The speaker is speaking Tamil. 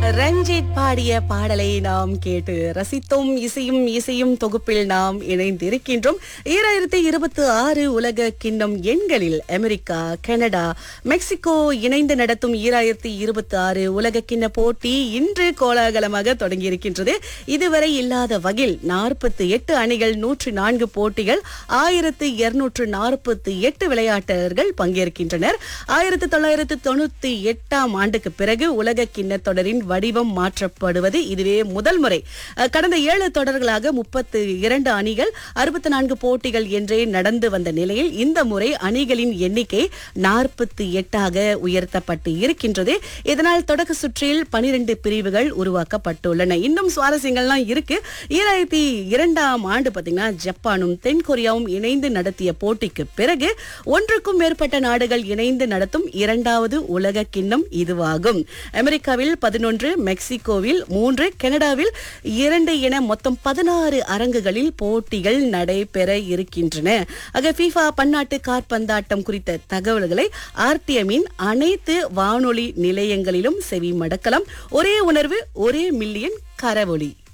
ரஞ்சித் பாடிய பாடலை நாம் கேட்டு ரசித்தோம் இசையும் இசையும் தொகுப்பில் நாம் இணைந்திருக்கின்றோம் ஈராயிரத்தி இருபத்தி ஆறு உலக கிண்ணம் எண்களில் அமெரிக்கா கனடா மெக்சிகோ இணைந்து நடத்தும் ஈராயிரத்தி இருபத்தி ஆறு உலக கிண்ண போட்டி இன்று கோலாகலமாக தொடங்கியிருக்கின்றது இதுவரை இல்லாத வகையில் நாற்பத்தி எட்டு அணிகள் நூற்றி நான்கு போட்டிகள் ஆயிரத்து இருநூற்று நாற்பத்தி எட்டு விளையாட்டர்கள் பங்கேற்கின்றனர் ஆயிரத்தி தொள்ளாயிரத்து தொண்ணூத்தி எட்டாம் ஆண்டுக்கு பிறகு உலக கிண்ண தொடரின் வடிவம் மாற்றப்படுவது இதுவே முதல் முறை அஹ், கடந்த ஏழு தொடர்களாக முப்பத்து இரண்டு அணிகள் அறுபத்தி நான்கு போட்டிகள் என்றே நடந்து வந்த நிலையில் இந்த முறை அணிகளின் எண்ணிக்கை நாற்பத்தி எட்டாக உயர்த்தப்பட்டு இருக்கின்றது இதனால் தொடக்க சுற்றில் பனிரெண்டு பிரிவுகள் உருவாக்கப்பட்டுள்ளன இன்னும் சுவாரஸ்யங்கள்லாம் இருக்கு ஈராயிரத்தி இரண்டாம் ஆண்டு பாத்தீங்கன்னா ஜப்பானும் தென்கொரியாவும் இணைந்து நடத்திய போட்டிக்கு பிறகு ஒன்றுக்கும் மேற்பட்ட நாடுகள் இணைந்து நடத்தும் இரண்டாவது உலக கிண்ணம் இதுவாகும் அமெரிக்காவில் பதினொன்று மெக்சிகோவில் மூன்று கனடாவில் இரண்டு என மொத்தம் பதினாறு அரங்குகளில் போட்டிகள் நடைபெற இருக்கின்றன ஆக FIFA பன்னாட்டு காற்பந்தாட்டம் குறித்த தகவல்களை ஆர்டிஎம்மின் அனைத்து வானொலி நிலையங்களிலும் செவி மடக்கலாம் ஒரே உணர்வு ஒரே மில்லியன் கரவொலி